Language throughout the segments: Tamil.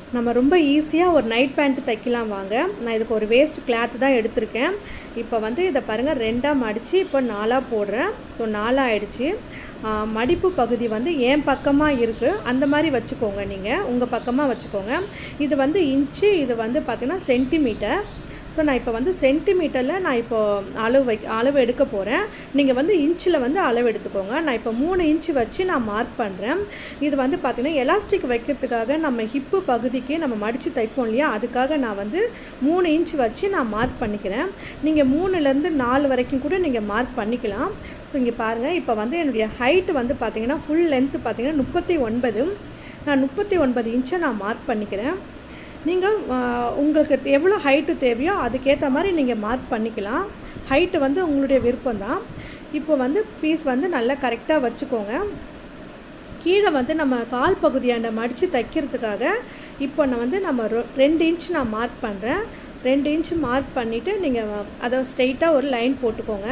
நம்ம ரொம்ப ஈஸியாக ஒரு நைட் பேண்ட் தைக்கலாம் வாங்க நான் இதுக்கு ஒரு வேஸ்ட் கிளாத் தான் எடுத்திருக்கேன் இப்போ வந்து இதை பாருங்கள் ரெண்டாக மடித்து இப்போ நாலாக போடுறேன் ஸோ நாலாக ஆயிடுச்சு ஆ, மடிப்பு பகுதி வந்து என் பக்கமாக இருக்குது அந்த மாதிரி வச்சுக்கோங்க நீங்கள் உங்கள் பக்கமாக வச்சுக்கோங்க இது வந்து இன்ச்சு இது வந்து பார்த்திங்கன்னா சென்டிமீட்டர் ஸோ நான் இப்போ வந்து சென்டிமீட்டரில் நான் இப்போ அளவு வை அளவு எடுக்க போகிறேன் நீங்கள் வந்து இன்ச்சில் வந்து அளவு எடுத்துக்கோங்க நான் இப்போ மூணு இன்ச்சு வச்சு நான் மார்க் பண்ணுறேன் இது வந்து பார்த்திங்கன்னா எலாஸ்டிக் வைக்கிறதுக்காக நம்ம ஹிப்பு பகுதிக்கு நம்ம மடித்து தைப்போம் இல்லையா அதுக்காக நான் வந்து மூணு இன்ச் வச்சு நான் மார்க் பண்ணிக்கிறேன் நீங்கள் மூணுலேருந்து நாலு வரைக்கும் கூட நீங்கள் மார்க் பண்ணிக்கலாம் ஸோ இங்கே பாருங்கள் இப்போ வந்து என்னுடைய ஹைட் வந்து பார்த்திங்கன்னா ஃபுல் லென்த்து பார்த்திங்கன்னா முப்பத்தி ஒன்பது நான் முப்பத்தி ஒன்பது இன்ச்சை நான் மார்க் பண்ணிக்கிறேன் நீங்கள் உங்களுக்கு எவ்வளோ ஹைட்டு தேவையோ அதுக்கேற்ற மாதிரி நீங்கள் மார்க் பண்ணிக்கலாம் ஹைட்டு வந்து உங்களுடைய விருப்பம் தான் இப்போ வந்து பீஸ் வந்து நல்லா கரெக்டாக வச்சுக்கோங்க கீழே வந்து நம்ம கால் பகுதியாண்ட மடித்து தைக்கிறதுக்காக இப்போ நான் வந்து நம்ம ரொ- ரெண்டு இன்ச் நான் மார்க் பண்ணுறேன் ரெண்டு இன்ச் மார்க் பண்ணிவிட்டு நீங்கள் அதை ஸ்ட்ரெயிட்டாக ஒரு லைன் போட்டுக்கோங்க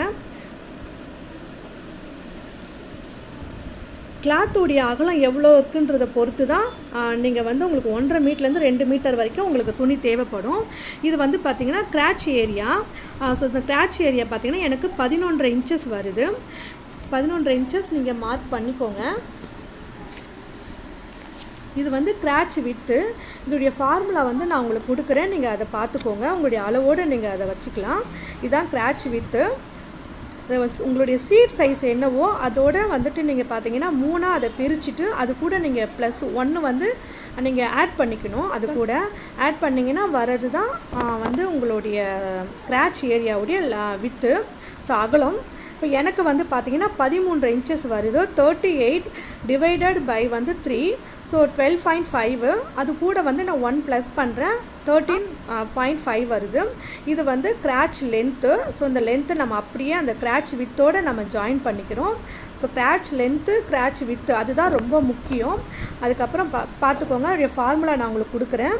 கிளாத்துடைய அகலம் எவ்வளோ இருக்குன்றதை பொறுத்து தான் நீங்கள் வந்து உங்களுக்கு ஒன்றரை மீட்டர்லேருந்து ரெண்டு மீட்டர் வரைக்கும் உங்களுக்கு துணி தேவைப்படும் இது வந்து பார்த்திங்கன்னா கிராச் ஏரியா ஸோ இந்த கிராச் ஏரியா பார்த்திங்கன்னா எனக்கு பதினொன்றரை இன்ச்சஸ் வருது பதினொன்றரை இன்ச்சஸ் நீங்கள் மார்க் பண்ணிக்கோங்க இது வந்து கிராச் வித்து இதோடைய ஃபார்முலா வந்து நான் உங்களுக்கு கொடுக்குறேன் நீங்கள் அதை பார்த்துக்கோங்க உங்களுடைய அளவோடு நீங்கள் அதை வச்சுக்கலாம் இதுதான் கிராச் வித்து அது வஸ்- உங்களுடைய சீட் சைஸ் என்னவோ அதோட வந்துட்டு நீங்கள் பார்த்தீங்கன்னா மூணாக அதை பிரிச்சுட்டு அது கூட நீங்கள் ப்ளஸ் ஒன்று வந்து நீங்கள் ஆட் பண்ணிக்கணும் அது கூட ஆட் பண்ணிங்கன்னா வர்றது தான் ஆ, வந்து உங்களுடைய கிராச் ஏரியாவுடைய வித்து ஸோ அகலம் இப்போ எனக்கு வந்து பார்த்தீங்கன்னா பதிமூன்று இன்ச்சஸ் வருது தேர்ட்டி எயிட் டிவைடட் பை வந்து three so twelve point five அது கூட வந்து நான் ஒன் ப்ளஸ் பண்ணுறேன் தேர்ட்டீன் பாயிண்ட் ஃபைவ் வருது இது வந்து கிராச் லென்த்து ஸோ இந்த லென்த்து நம்ம அப்படியே அந்த கிராச் வித்தோடு நம்ம ஜாயின் பண்ணிக்கிறோம் so crotch length crotch width அதுதான் ரொம்ப முக்கியம் அதுக்கப்புறம் பா பார்த்துக்கோங்க அதோடைய ஃபார்முலா நான் உங்களுக்கு கொடுக்குறேன்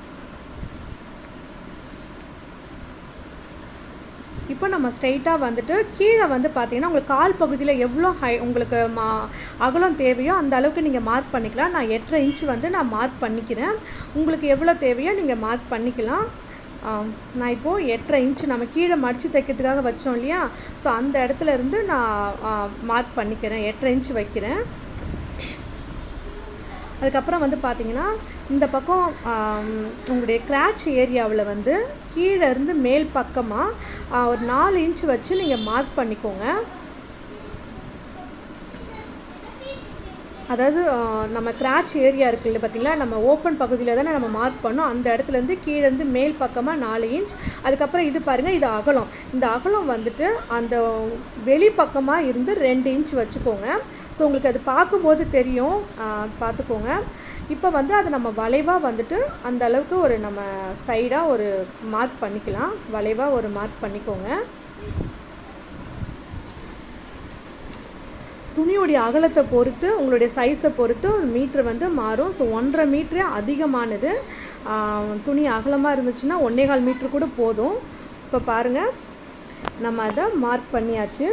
இப்போ நம்ம ஸ்ட்ரைட்டாக வந்துட்டு கீழே வந்து பார்த்தீங்கன்னா உங்களுக்கு கால் பகுதியில் எவ்வளோ ஹை உங்களுக்கு மா அகலம் தேவையோ அந்த அளவுக்கு நீங்கள் மார்க் பண்ணிக்கலாம் நான் எட்டரை இன்ச் வந்து நான் மார்க் பண்ணிக்கிறேன் உங்களுக்கு எவ்வளோ தேவையோ நீங்கள் மார்க் பண்ணிக்கலாம் ஆம், நான் இப்போது எட்டரை இன்ச் நம்ம கீழே மடித்து தைக்கிறதுக்காக வச்சோம் இல்லையா ஸோ அந்த இடத்துல இருந்து நான் மார்க் பண்ணிக்கிறேன் எட்டரை இன்ச் வைக்கிறேன் அதுக்கப்புறம் வந்து பார்த்தீங்கன்னா இந்த பக்கம் ஆம், உங்களுடைய கிராச் ஏரியாவில் வந்து கீழே இருந்து மேல் பக்கமாக ஒரு நாலு இன்ச் வச்சு நீங்கள் மார்க் பண்ணிக்கோங்க அதாவது ஆ, நம்ம கிராச் ஏரியா இருக்குல்ல பார்த்தீங்களா நம்ம ஓப்பன் பகுதியில் தானே நம்ம மார்க் பண்ணோம் அந்த இடத்துலேருந்து கீழேருந்து மேல் பக்கமாக நாலு இன்ச் அதுக்கப்புறம் இது பாருங்கள் இது அகலம் இந்த அகலம் வந்துட்டு அந்த வெளி பக்கமாக இருந்து ரெண்டு இன்ச் வச்சுக்கோங்க ஸோ உங்களுக்கு அது பார்க்கும்போது தெரியும் ஆ, பார்த்துக்கோங்க இப்போ வந்து அது நம்ம வளைவாக வந்துட்டு அந்த அளவுக்கு ஒரு நம்ம சைடாக ஒரு மார்க் பண்ணிக்கலாம் வளைவாக ஒரு மார்க் பண்ணிக்கோங்க துணியோடைய அகலத்தை பொறுத்து உங்களுடைய சைஸை பொறுத்து மீட்ரு வந்து மாறும் ஸோ ஒன்றரை மீட்ரு அதிகமானது ஆஹ், துணி அகலமாக இருந்துச்சுன்னா ஒன்றே கால் மீட்ரு கூட போதும் இப்போ பாருங்கள் நம்ம அதை மார்க் பண்ணியாச்சு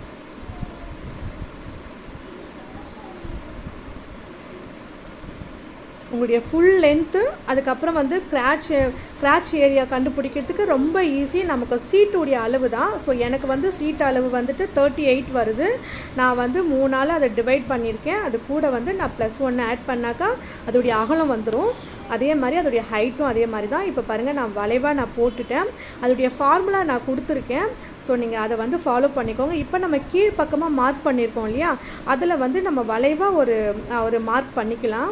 உங்களுடைய ஃபுல் லென்த்து அதுக்கப்புறம் வந்து கிராச் கிராச் ஏரியா கண்டுபிடிக்கிறதுக்கு ரொம்ப ஈஸி நமக்கு சீட்டுடைய அளவு தான் ஸோ எனக்கு வந்து சீட் அளவு வந்துட்டு தேர்ட்டி எயிட் வருது நான் வந்து மூணால் அதை டிவைட் பண்ணியிருக்கேன் அது கூட வந்து நான் ப்ளஸ் ஒன்று ஆட் பண்ணாக்கா அதோடைய அகலம் வந்துடும் அதே மாதிரி அதோடைய ஹைட்டும் அதே மாதிரி தான் இப்போ பாருங்கள் நான் வளைவாக நான் போட்டுட்டேன் அதோடைய ஃபார்முலா நான் கொடுத்துருக்கேன் ஸோ நீங்கள் அதை வந்து ஃபாலோ பண்ணிக்கோங்க இப்போ நம்ம கீழ் பக்கமாக மார்க் பண்ணியிருக்கோம் இல்லையா அதில் வந்து நம்ம வளைவாக ஒரு ஒரு மார்க் பண்ணிக்கலாம்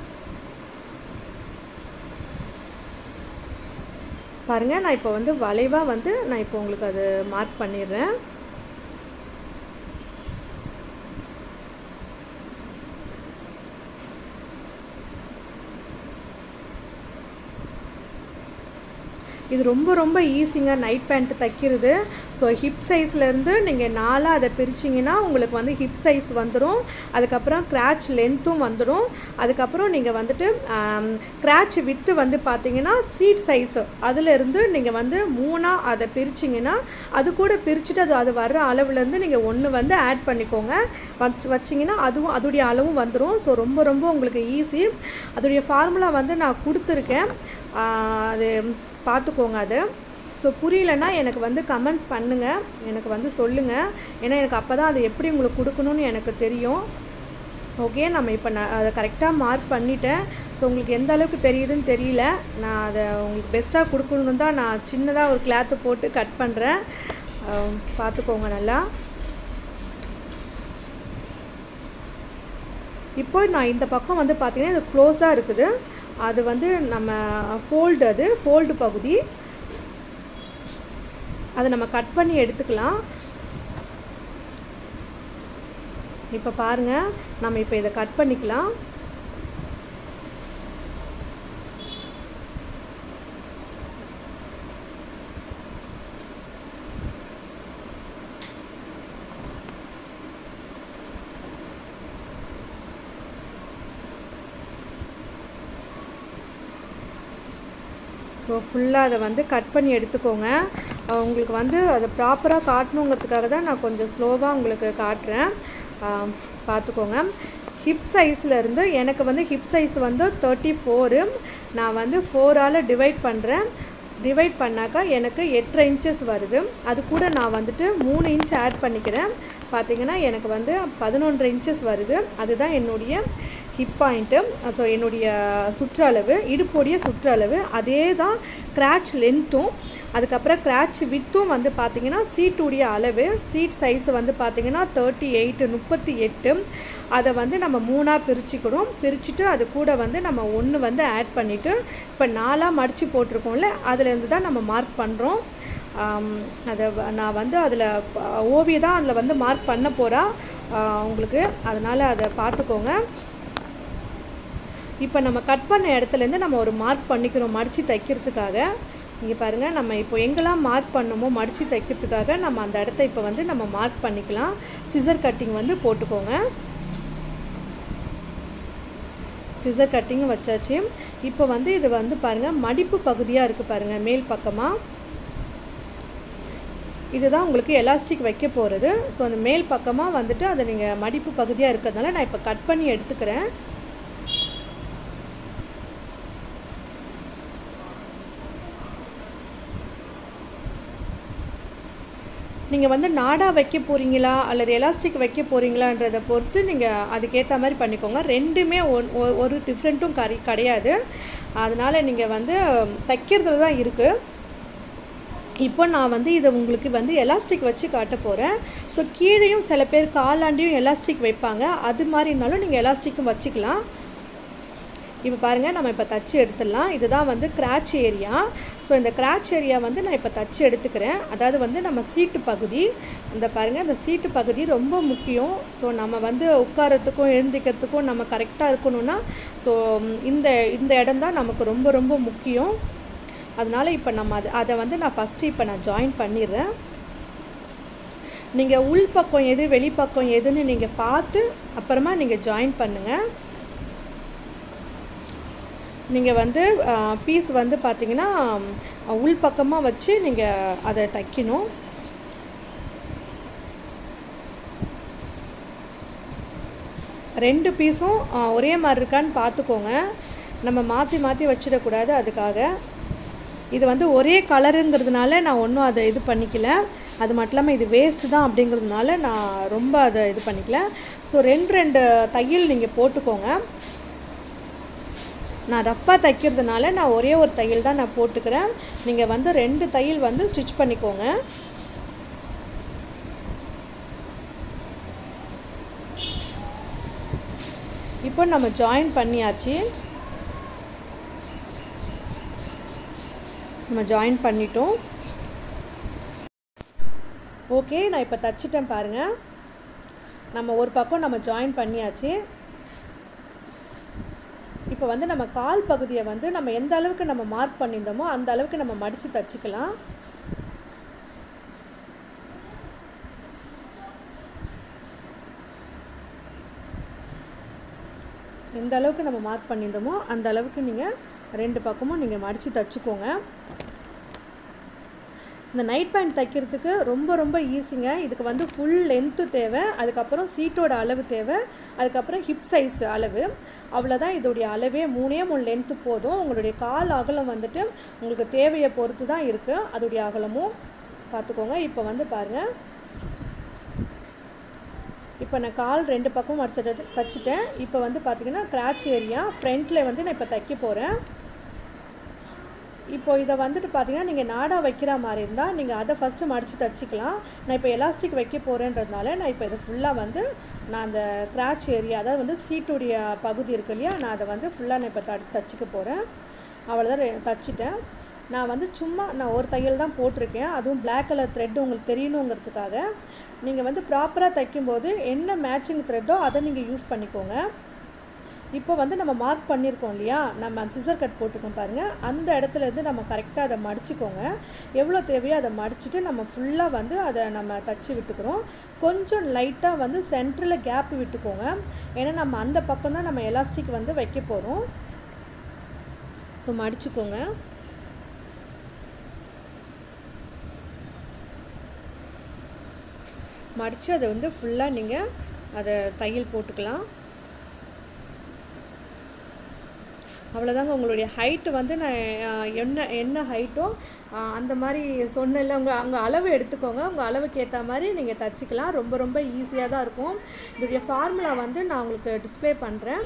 பாருங்கள் நான் இப்போ வந்து வளைவாக வந்து நான் இப்போ உங்களுக்கு அது மார்க் பண்ணிடுறேன் இது ரொம்ப ரொம்ப ஈஸிங்க நைட் பேண்ட் தைக்கிறது ஸோ ஹிப் சைஸ்லேருந்து நீங்கள் நாலாக அதை பிரிச்சிங்கன்னா உங்களுக்கு வந்து ஹிப் சைஸ் வந்துடும் அதுக்கப்புறம் கிராச் லென்த்தும் வந்துடும் அதுக்கப்புறம் நீங்கள் வந்துட்டு கிராச் வித்து வந்து பார்த்தீங்கன்னா சீட் சைஸு அதிலிருந்து நீங்கள் வந்து மூணாக அதை பிரிச்சிங்கன்னா அது கூட பிரிச்சுட்டு அது அது வர்ற அளவுலேருந்து நீங்கள் ஒன்று வந்து ஆட் பண்ணிக்கோங்க வச்சு வச்சிங்கன்னா அதுவும் அதோடைய அளவும் வந்துடும் ஸோ ரொம்ப ரொம்ப உங்களுக்கு ஈஸி அதோடைய ஃபார்முலா வந்து நான் கொடுத்துருக்கேன் ஆஹ் அது பார்த்துக்கோங்க அது ஸோ புரியலன்னா எனக்கு வந்து கமெண்ட்ஸ் பண்ணுங்கள் எனக்கு வந்து சொல்லுங்கள் ஏன்னா எனக்கு அப்போ தான் அது எப்படி உங்களுக்கு கொடுக்கணும்னு எனக்கு தெரியும் ஓகே நம்ம இப்போ நான் அதை கரெக்டாக மார்க் பண்ணிட்டேன் ஸோ உங்களுக்கு எந்த அளவுக்கு தெரியுதுன்னு தெரியல நான் அதை உங்களுக்கு பெஸ்ட்டாக கொடுக்கணுன்னு தான் நான் சின்னதாக ஒரு கிளாத்து போட்டு கட் பண்ணுறேன் பார்த்துக்கோங்க நல்லா இப்போ நான் இந்த பக்கம் வந்து பார்த்தீங்கன்னா இது க்ளோஸாக இருக்குது அது வந்து நம்ம ஃபோல்டு அது ஃபோல்டு பகுதி அதை நம்ம கட் பண்ணி எடுத்துக்கலாம் இப்போ பாருங்கள் நம்ம இப்போ இதை கட் பண்ணிக்கலாம் ஸோ ஃபுல்லாக அதை வந்து கட் பண்ணி எடுத்துக்கோங்க அஹ் உங்களுக்கு வந்து அதை ப்ராப்பராக காட்டணுங்கிறதுக்காக தான் நான் கொஞ்சம் ஸ்லோவாக உங்களுக்கு காட்டுறேன் அஹ் பார்த்துக்கோங்க ஹிப் சைஸில் இருந்து எனக்கு வந்து ஹிப் சைஸ் வந்து தேர்ட்டி ஃபோரு நான் வந்து ஃபோரால் டிவைட் பண்ணுறேன் டிவைட் பண்ணாக்கா எனக்கு எட்டரை இன்ச்சஸ் வருது அது கூட நான் வந்துட்டு மூணு இன்ச் ஆட் பண்ணிக்கிறேன் பார்த்தீங்கன்னா எனக்கு வந்து பதினொன்றரை இன்ச்சஸ் வருது அதுதான் என்னுடைய ஹிப் பாயிண்ட்டு ஸோ என்னுடைய சுற்றளவு இடுப்புடைய சுற்றளவு அதே தான் கிராச் லென்த்தும் அதுக்கப்புறம் கிராச் வித்தும் வந்து பார்த்திங்கன்னா சீட்டுடைய அளவு சீட் சைஸ் வந்து பார்த்திங்கன்னா தேர்ட்டி எயிட்டு முப்பத்தி எட்டு அதை வந்து நம்ம மூணாக பிரிச்சுக்கிறோம் பிரிச்சுட்டு அது கூட வந்து நம்ம ஒன்று வந்து ஆட் பண்ணிவிட்டு இப்போ நாலாக மடித்து போட்டிருக்கோம்ல அதுலேருந்து தான் நம்ம மார்க் பண்ணுறோம் அதை வ- நான் வந்து அதில் ஓவிய தான் அதில் வந்து மார்க் பண்ண போகிறா உங்களுக்கு அதனால் அதை பார்த்துக்கோங்க இப்போ நம்ம கட் பண்ண இடத்துலேருந்து நம்ம ஒரு மார்க் பண்ணிக்கிறோம் மடித்து தைக்கிறதுக்காக இங்கே பாருங்கள் நம்ம இப்போ எங்கெல்லாம் மார்க் பண்ணமோ மடித்து தைக்கிறதுக்காக நம்ம அந்த இடத்த இப்போ வந்து நம்ம மார்க் பண்ணிக்கலாம் சிசர் கட்டிங் வந்து போட்டுக்கோங்க சிசர் கட்டிங் வச்சாச்சு இப்போ வந்து இது வந்து பாருங்கள் மடிப்பு பகுதியாக இருக்குது பாருங்கள் மேல் பக்கமாக இதுதான் உங்களுக்கு எலாஸ்டிக் வைக்க போகிறது ஸோ அந்த மேல் பக்கமாக வந்துட்டு அதை நீங்கள் மடிப்பு பகுதியாக இருக்கிறதுனால நான் இப்போ கட் பண்ணி எடுத்துக்கிறேன் நீங்கள் வந்து நாடா வைக்க போகிறீங்களா அல்லது எலாஸ்டிக் வைக்க போகிறீங்களான்றதை பொறுத்து நீங்கள் அதுக்கேற்ற மாதிரி பண்ணிக்கோங்க ரெண்டுமே ஒன் ஒ- ஒரு டிஃப்ரெண்ட்டும் கரி கிடையாது அதனால் நீங்கள் வந்து தைக்கிறதுல தான் இருக்குது இப்போ நான் வந்து இதை உங்களுக்கு வந்து எலாஸ்டிக் வச்சு காட்ட போகிறேன் ஸோ கீழேயும் சில பேர் காலாண்டியும் எலாஸ்டிக் வைப்பாங்க அது மாதிரினாலும் நீங்கள் எலாஸ்டிக்கும் வச்சுக்கலாம் இப்போ பாருங்கள் நம்ம இப்போ தச்சு எடுத்துடலாம் இதுதான் வந்து கிராச் ஏரியா ஸோ இந்த கிராச் ஏரியா வந்து நான் இப்போ தச்சு எடுத்துக்கிறேன் அதாவது வந்து நம்ம சீட்டு பகுதி இந்த பாருங்கள் இந்த சீட்டு பகுதி ரொம்ப முக்கியம் ஸோ நம்ம வந்து உட்காரத்துக்கும் எழுந்திக்கிறதுக்கும் நம்ம கரெக்டாக இருக்கணும்னா ஸோ இந்த இந்த இடம் தான் நமக்கு ரொம்ப ரொம்ப முக்கியம் அதனால் இப்போ நம்ம அது அதை வந்து நான் ஃபஸ்ட்டு இப்போ நான் ஜாயின் பண்ணிடுறேன் நீங்கள் உள் பக்கம் எது வெளிப்பக்கம் எதுன்னு நீங்கள் பார்த்து அப்புறமா நீங்கள் ஜாயின் பண்ணுங்கள் நீங்கள் வந்து பீஸ் வந்து பார்த்தீங்கன்னா உள் பக்கமாக வச்சு நீங்கள் அதை தைக்கணும் ரெண்டு பீஸும் ஒரே மாதிரி இருக்கான்னு பார்த்துக்கோங்க நம்ம மாற்றி மாற்றி வச்சிடக்கூடாது அதுக்காக இது வந்து ஒரே கலருங்கிறதுனால நான் ஒன்றும் அதை இது பண்ணிக்கல அது மட்டும் இல்லாமல் இது வேஸ்ட்டு தான் அப்படிங்கிறதுனால நான் ரொம்ப அதை இது பண்ணிக்கல ஸோ ரெண்டு ரெண்டு தையல் நீங்கள் போட்டுக்கோங்க நான் ரஃப்பாக தைக்கிறதுனால நான் ஒரே ஒரு தையல் தான் நான் போட்டுக்கிறேன் நீங்கள் வந்து ரெண்டு தையல் வந்து ஸ்டிச் பண்ணிக்கோங்க இப்போ நம்ம ஜாயின் பண்ணியாச்சு நம்ம ஜாயின் பண்ணிட்டோம் ஓகே நான் இப்போ தச்சிட்டேன் பாருங்கள் நம்ம ஒரு பக்கம் நம்ம ஜாயின் பண்ணியாச்சு இப்போ வந்து நம்ம கால் பகுதியை வந்து நம்ம எந்த அளவுக்கு நம்ம மார்க் பண்ணியிருந்தோமோ அந்த அளவுக்கு நம்ம மடித்து தச்சுக்கலாம் எந்த அளவுக்கு நம்ம மார்க் பண்ணியிருந்தோமோ அந்த அளவுக்கு நீங்கள் ரெண்டு பக்கமும் நீங்கள் மடித்து தச்சுக்கோங்க இந்த நைட் பேண்ட் தைக்கிறதுக்கு ரொம்ப ரொம்ப ஈஸிங்க இதுக்கு வந்து ஃபுல் லென்த்து தேவை அதுக்கப்புறம் சீட்டோட அளவு தேவை அதுக்கப்புறம் ஹிப் சைஸ் அளவு அவ்வளோதான் இதோடைய அளவே மூணே மூணு லென்த்து போதும் உங்களுடைய கால் அகலம் வந்துட்டு உங்களுக்கு தேவையை பொறுத்து தான் இருக்குது அதோடைய அகலமும் பார்த்துக்கோங்க இப்போ வந்து பாருங்கள் இப்போ நான் கால் ரெண்டு பக்கம் அடிச்சு தச்சுட்டேன் இப்போ வந்து பார்த்திங்கன்னா கிராச் ஏரியா ஃப்ரண்ட்டில் வந்து நான் இப்போ தைக்க போகிறேன் இப்போ இதை வந்துட்டு பார்த்தீங்கன்னா நீங்கள் நாடா வைக்கிற மாதிரி இருந்தால் நீங்கள் அதை ஃபஸ்ட்டு மடித்து தச்சுக்கலாம் நான் இப்போ எலாஸ்டிக் வைக்க போகிறேன்றதுனால நான் இப்போ இதை ஃபுல்லாக வந்து நான் அந்த கிராச் ஏரியா அதாவது வந்து சீட்டுடைய பகுதி இருக்கு இல்லையா நான் அதை வந்து ஃபுல்லாக நான் இப்போ த தச்சுக்க போகிறேன் அவ்வளோதான் தச்சுட்டேன் நான் வந்து சும்மா நான் ஒரு தையல் தான் போட்டிருக்கேன் அதுவும் பிளாக் கலர் த்ரெட் உங்களுக்கு தெரியணுங்கிறதுக்காக நீங்கள் வந்து ப்ராப்பராக தைக்கும்போது என்ன மேட்சிங் த்ரெட்டோ அதை நீங்கள் யூஸ் பண்ணிக்கோங்க இப்போ வந்து நம்ம மார்க் பண்ணியிருக்கோம் இல்லையா நம்ம சிசர் கட் போட்டுக்கோம் பாருங்கள் அந்த இடத்துல இருந்து நம்ம கரெக்டாக அதை மடிச்சுக்கோங்க எவ்வளோ தேவையோ அதை மடிச்சுட்டு நம்ம ஃபுல்லாக வந்து அதை நம்ம தச்சு விட்டுக்கிறோம் கொஞ்சம் லைட்டாக வந்து சென்டரில் கேப் விட்டுக்கோங்க ஏன்னா நம்ம அந்த பக்கம் தான் நம்ம எலாஸ்டிக் வந்து வைக்க போகிறோம் ஸோ மடிச்சுக்கோங்க மடித்து அதை வந்து ஃபுல்லாக நீங்கள் அதை தையல் போட்டுக்கலாம் அவ்வளோதாங்க உங்களுடைய ஹைட்டு வந்து நான் என்ன என்ன ஹைட்டோ அந்த மாதிரி சொன்னல உங்கள் அங்கே அளவு எடுத்துக்கோங்க உங்கள் அளவுக்கு ஏற்ற மாதிரி நீங்கள் தச்சுக்கலாம் ரொம்ப ரொம்ப ஈஸியாக தான் இருக்கும் இதோடைய ஃபார்முலா வந்து நான் உங்களுக்கு டிஸ்பிளே பண்ணுறேன்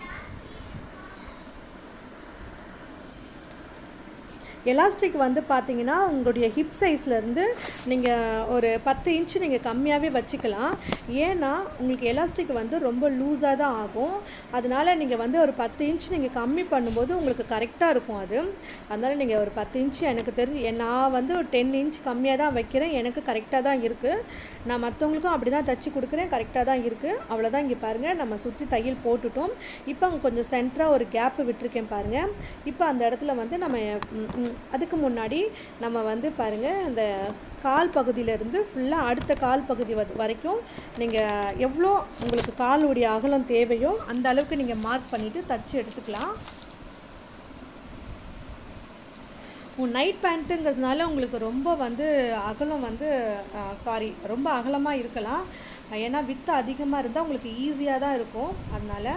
எலாஸ்டிக் வந்து பார்த்தீங்கன்னா உங்களுடைய ஹிப் சைஸ்லேருந்து நீங்கள் ஒரு பத்து இன்ச்சு நீங்கள் கம்மியாகவே வச்சுக்கலாம் ஏன்னா உங்களுக்கு எலாஸ்டிக் வந்து ரொம்ப லூஸாக தான் ஆகும் அதனால் நீங்கள் வந்து ஒரு பத்து இன்ச் நீங்கள் கம்மி பண்ணும்போது உங்களுக்கு கரெக்டாக இருக்கும் அது அதனால் நீங்கள் ஒரு பத்து இன்ச்சு எனக்கு தெரிஞ்சு நான் வந்து ஒரு டென் இன்ச் கம்மியாக தான் வைக்கிறேன் எனக்கு கரெக்டாக தான் இருக்குது நான் மற்றவங்களுக்கும் அப்படி தான் தச்சு கொடுக்குறேன் கரெக்டாக தான் இருக்குது அவ்வளோதான் இங்கே பாருங்கள் நம்ம சுற்றி தையல் போட்டுட்டோம் இப்போ அங்கே கொஞ்சம் சென்டராக ஒரு கேப்பு விட்டுருக்கேன் பாருங்கள் இப்போ அந்த இடத்துல வந்து நம்ம அதுக்கு முன்னாடி நம்ம வந்து பாருங்கள் அந்த கால் பகுதியிலேருந்து ஃபுல்லாக அடுத்த கால் பகுதி வரைக்கும் நீங்கள் எவ்வளோ உங்களுக்கு காலுடைய அகலம் தேவையோ அந்த அளவுக்கு நீங்கள் மார்க் பண்ணிவிட்டு தச்சு எடுத்துக்கலாம் நைட் பேண்ட்டுங்கிறதுனால உங்களுக்கு ரொம்ப வந்து அகலம் வந்து சாரி ரொம்ப அகலமாக இருக்கலாம் ஏன்னா வித்து அதிகமாக இருந்தால் உங்களுக்கு ஈஸியாக தான் இருக்கும் அதனால்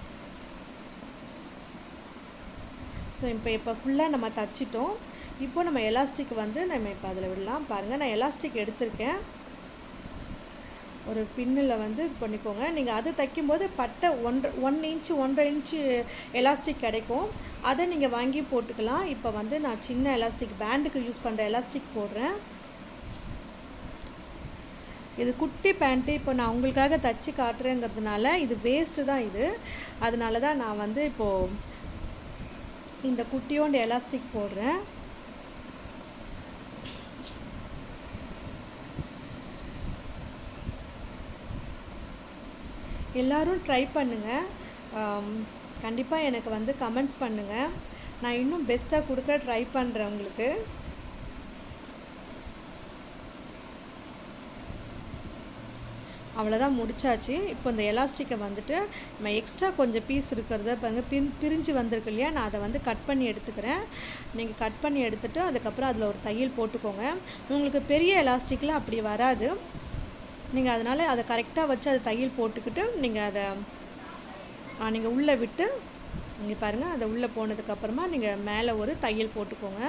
ஸோ இப்போ இப்போ ஃபுல்லாக நம்ம தச்சிட்டோம் இப்போ நம்ம எலாஸ்டிக் வந்து நம்ம இப்போ அதில் விடலாம் பாருங்கள் நான் எலாஸ்டிக் எடுத்திருக்கேன் ஒரு பின்னில் வந்து இது பண்ணிக்கோங்க நீங்கள் அது தைக்கும்போது பட்டை ஒன்றரை ஒன் இன்ச்சு ஒன்றரை இன்ச்சு எலாஸ்டிக் கிடைக்கும் அதை நீங்கள் வாங்கி போட்டுக்கலாம் இப்போ வந்து நான் சின்ன எலாஸ்டிக் பேண்டுக்கு யூஸ் பண்ணுற எலாஸ்டிக் போடுறேன் இது குட்டி பேண்ட்டு இப்போ நான் உங்களுக்காக தச்சு காட்டுறேங்கிறதுனால இது வேஸ்ட்டு தான் இது அதனால தான் நான் வந்து இப்போது இந்த குட்டியோண்டு எலாஸ்டிக் போடுறேன் எல்லோரும் ட்ரை பண்ணுங்கள் கண்டிப்பாக எனக்கு வந்து கமெண்ட்ஸ் பண்ணுங்கள் நான் இன்னும் பெஸ்ட்டாக கொடுக்க ட்ரை பண்ணுறேன் உங்களுக்கு அவ்வளோதான் முடிச்சாச்சு இப்போ இந்த எலாஸ்டிக்கை வந்துட்டு நம்ம எக்ஸ்ட்ரா கொஞ்சம் பீஸ் இருக்கிறத பாருங்க பின் பிரிஞ்சு வந்திருக்கு இல்லையா நான் அதை வந்து கட் பண்ணி எடுத்துக்கிறேன் நீங்கள் கட் பண்ணி எடுத்துகிட்டு அதுக்கப்புறம் அதில் ஒரு தையல் போட்டுக்கோங்க உங்களுக்கு பெரிய எலாஸ்டிக்லாம் அப்படி வராது நீங்கள் அதனால் அதை கரெக்டாக வச்சு அதை தையல் போட்டுக்கிட்டு நீங்கள் அதை நீங்கள் உள்ளே விட்டு இங்கே பாருங்கள் அதை உள்ளே போனதுக்கப்புறமா நீங்கள் மேலே ஒரு தையல் போட்டுக்கோங்க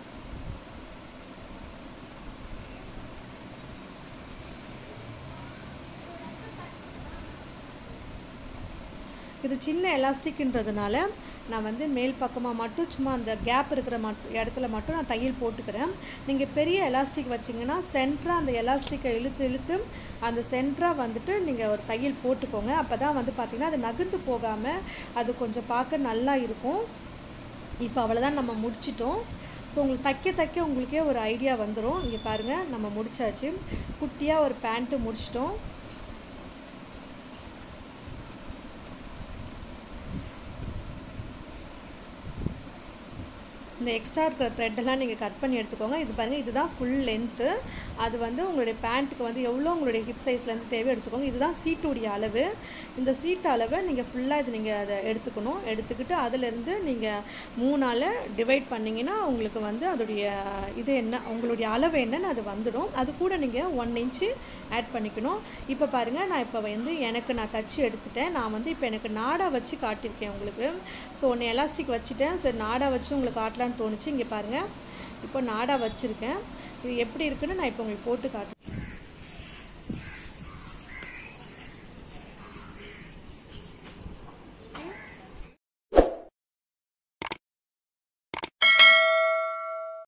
இது சின்ன எலாஸ்டிக்ன்றதுனால நான் வந்து மேல் பக்கமாக மட்டும் சும்மா அந்த கேப் இருக்கிற மட் இடத்துல மட்டும் நான் தையல் போட்டுக்கிறேன் நீங்கள் பெரிய எலாஸ்டிக் வச்சிங்கன்னா சென்டராக அந்த எலாஸ்டிக்கை இழுத்து இழுத்து அந்த சென்டராக வந்துட்டு நீங்கள் ஒரு தையல் போட்டுக்கோங்க அப்போ தான் வந்து பார்த்திங்கன்னா அது நகர்ந்து போகாமல் அது கொஞ்சம் பார்க்க நல்லா இருக்கும் இப்போ அவ்வளோதான் நம்ம முடிச்சிட்டோம் ஸோ உங்களுக்கு தைக்க தைக்க உங்களுக்கே ஒரு ஐடியா வந்துடும் இங்கே பாருங்கள் நம்ம முடிச்சாச்சு குட்டியாக ஒரு பேண்ட்டு முடிச்சிட்டோம் இந்த எக்ஸ்ட்ரா இருக்கிற த்ரெட்டெல்லாம் நீங்கள் கட் பண்ணி எடுத்துக்கோங்க இது பாருங்கள் இதுதான் ஃபுல் லென்த்து அது வந்து உங்களுடைய பேண்ட்டுக்கு வந்து எவ்வளோ உங்களுடைய ஹிப் சைஸ்லேருந்து தேவை எடுத்துக்கோங்க இதுதான் சீட்டுடைய அளவு இந்த சீட் அளவை நீங்கள் ஃபுல்லாக இது நீங்கள் அதை எடுத்துக்கணும் எடுத்துக்கிட்டு அதிலேருந்து நீங்கள் மூணால் டிவைட் பண்ணிங்கன்னா உங்களுக்கு வந்து அதோடைய இது என்ன உங்களுடைய அளவு என்னன்னு அது வந்துடும் அது கூட நீங்கள் ஒன் இன்ச்சு ஆட் பண்ணிக்கணும் இப்போ பாருங்கள் நான் இப்போ வந்து எனக்கு நான் தச்சு எடுத்துட்டேன் நான் வந்து இப்போ எனக்கு நாடா வச்சு காட்டியிருக்கேன் உங்களுக்கு ஸோ ஒன்று எலாஸ்டிக் வச்சுட்டேன் சரி நாடா வச்சு உங்களுக்கு காட்டலான்னு தோணுச்சு இங்கே பாருங்கள் இப்போ நாடா வச்சுருக்கேன் இது எப்படி இருக்குன்னு நான் இப்போ உங்களுக்கு போட்டு காட்டுறேன்